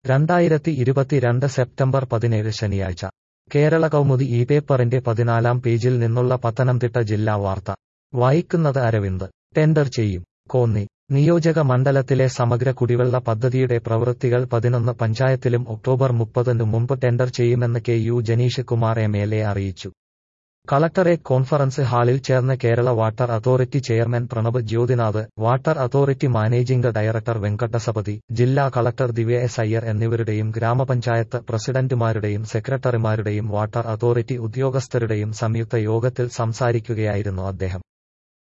രണ്ടായിരത്തി ഇരുപത്തിരണ്ട് സെപ്റ്റംബർ പതിനേഴ് ശനിയാഴ്ച കേരള കൗമുദി ഈ പേപ്പറിന്റെ പതിനാലാം പേജിൽ നിന്നുള്ള പത്തനംതിട്ട ജില്ലാ വാർത്ത വായിക്കുന്നത് അരവിന്ദ് ടെൻഡർ ചെയ്യും കോന്നി നിയോജക മണ്ഡലത്തിലെ സമഗ്ര കുടിവെള്ള പദ്ധതിയുടെ പ്രവൃത്തികൾ പതിനൊന്ന് പഞ്ചായത്തിലും ഒക്ടോബർ മുപ്പതിനു മുമ്പ് ടെൻഡർ ചെയ്യുമെന്ന് K U Janeesh Kumar M L A അറിയിച്ചു കളക്ടറേറ്റ് കോൺഫറൻസ് ഹാളിൽ ചേർന്ന Kerala water authority chairman Pranab Jyothinath water authority managing director Venkatasapathy ജില്ലാ കളക്ടർ ദിവ്യ എസ് അയ്യർ എന്നിവരുടെയും ഗ്രാമപഞ്ചായത്ത് പ്രസിഡന്റുമാരുടെയും സെക്രട്ടറിമാരുടെയും വാട്ടർ അതോറിറ്റി ഉദ്യോഗസ്ഥരുടെയും സംയുക്ത യോഗത്തിൽ സംസാരിക്കുകയായിരുന്നു അദ്ദേഹം